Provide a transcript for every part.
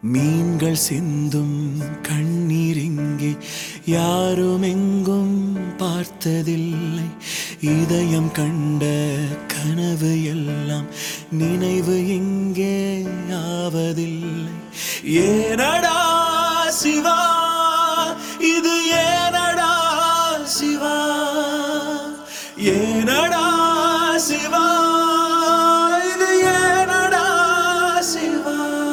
மீன்கள் சிந்தும் கண்ணீர் இங்கே யாரும் எங்கும் பார்த்ததில்லை இதயம் கண்ட கனவு எல்லாம் நினைவு இங்கே ஆவதில்லை ஏனடா சிவா இது ஏனடா சிவா ஏனடா சிவா இது ஏனடா சிவா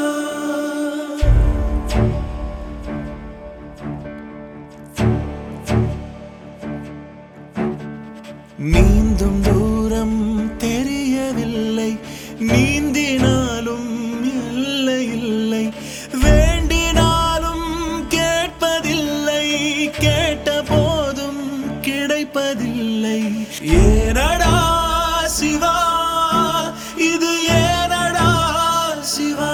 நீந்தும் தூரம் தெரியவில்லை நீந்தினாலும் இல்லை இல்லை வேண்டினாலும் கேட்பதில்லை கேட்ட போதும் கிடைப்பதில்லை ஏனடா சிவா இது ஏனடா சிவா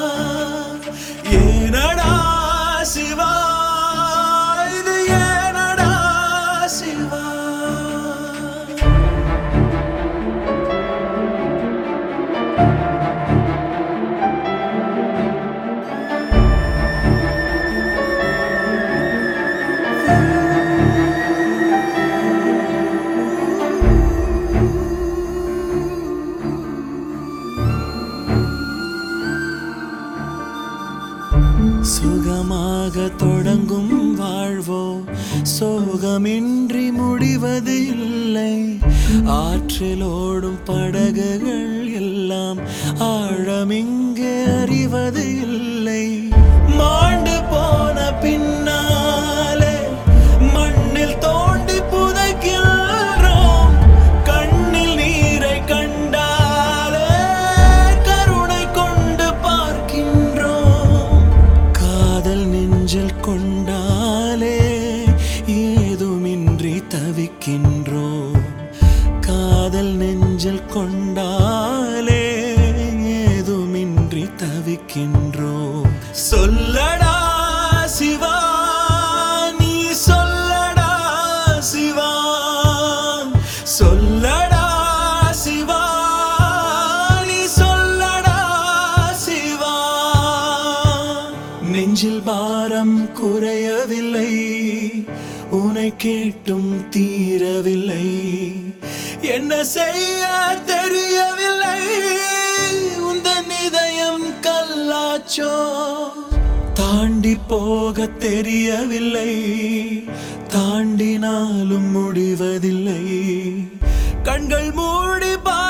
ஏனடா சிவா இது ஏனடா சிவா சுகமாக தொடங்கும் வாழ்வோ சோகமின்றி முடிவது இல்லை ஆற்றிலோடும் படகுகள் எல்லாம் ஆழமிங்கே அறிவது இல்லை மாண்டு போன பின்னாலே மண்ணில் தோண்டி புதைக்கின்றோம் கண்ணில் நீரை கண்டாலே கருணை கொண்டு பார்க்கின்றோம் காதல் நெஞ்சில் கொண்டாலே ஏதுமின்றி தவிக்கின்றோம் காதல் நெஞ்சில் கொண்டாலே ஏதுமின்றி தவிக்கின்றோம் சொல்லடா சிவா நீ சொல்லடா சிவா சொல்லடா சிவா நீ சொல்லடா சிவா நெஞ்சில் பாரம் குறையவில்லை உனை கேட்டும் தீரவில்லை என்ன செய்ய தெரியவில்லை உந்தன் இதயம் கல்லாச்சோ தாண்டி போக தெரியவில்லை தாண்டினாலும் முடிவதில்லை கண்கள் மூடி பா